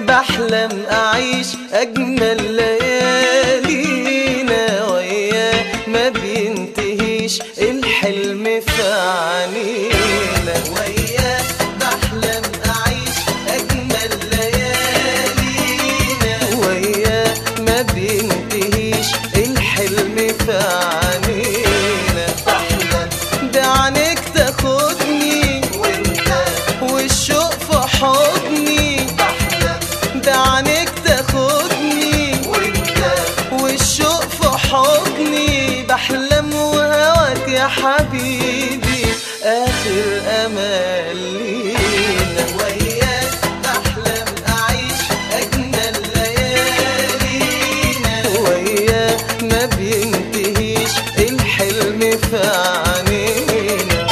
بحلم أعيش أجمل ليالينا وياه ما بينتهيش الحلم في عنينا وياه بحلم أعيش أجمل ليالينا وياه ما بينتهيش الحلم في عنينا بحلم بعينك تاخدني وانت والشوق في حضني بحلم بعينك تاخدني وانت والشوق في حضني بحلم وهواك يا حبيبي آخر أمل لينا وياك بحلم أعيش أجمل ليالينا وياك ما بينتهيش الحلم في عنينا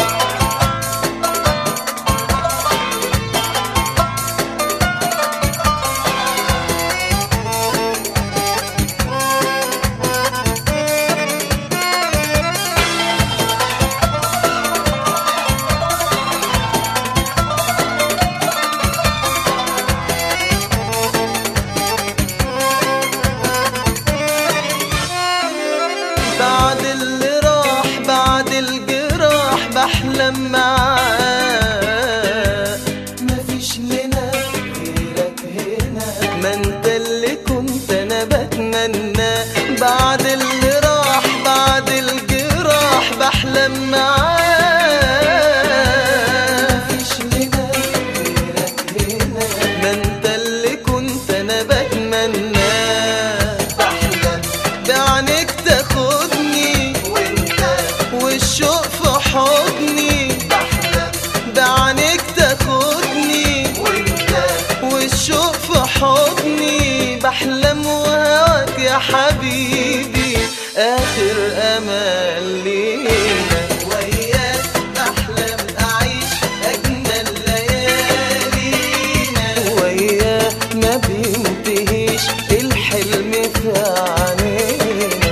بعد اللي راح بعد الجراح بحلم معاه مفيش لنا غيرك هنا ما انت اللي كنت انا بتمنى بعد اللي راح بعد الجراح بحلم معاه مفيش لنا غيرك هنا ما انت اللي كنت انا بتمنى بحلم بعينك تاخدني وانت والشوق في حضني بحلم بعينك تاخدني وانت والشوق في حضني بحلم وهواك يا حبيبي اخر امل لينا وياك بحلم اعيش اجمل ليالينا وياك ما بينتهيش الحلم في عنينا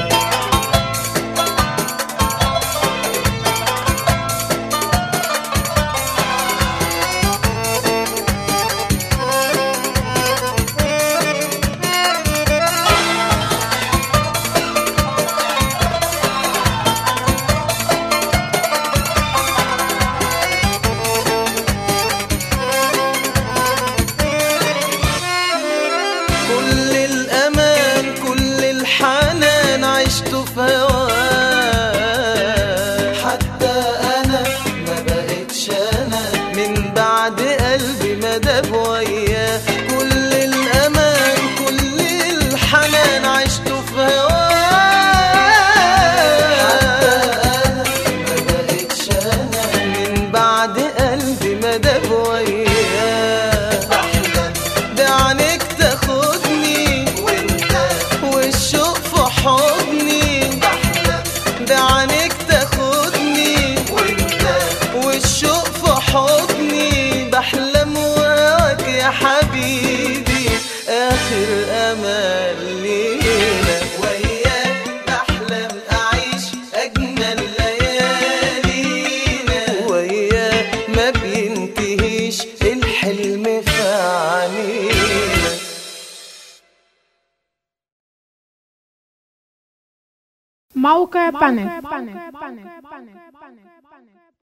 كل الأمان كل الحنان عشته في هواه حتى أنا ما بقتش أنا من بعد قلبي ما داب وياه كل الأمان كل الحنان عشته في هواه حتى أنا ما بقتش أنا من بعد قلبي ما داب وياه بحلم بعينك تاخدني وانت والشوق في حضني بحلم بعينك تاخدني وانت والشوق في حضني بحلم وهواك يا حبيبي اخر امل لينا وياك بحلم اعيش اجمل ليالينا وياك ما بينتهيش الحلم في عنينا موقع بانل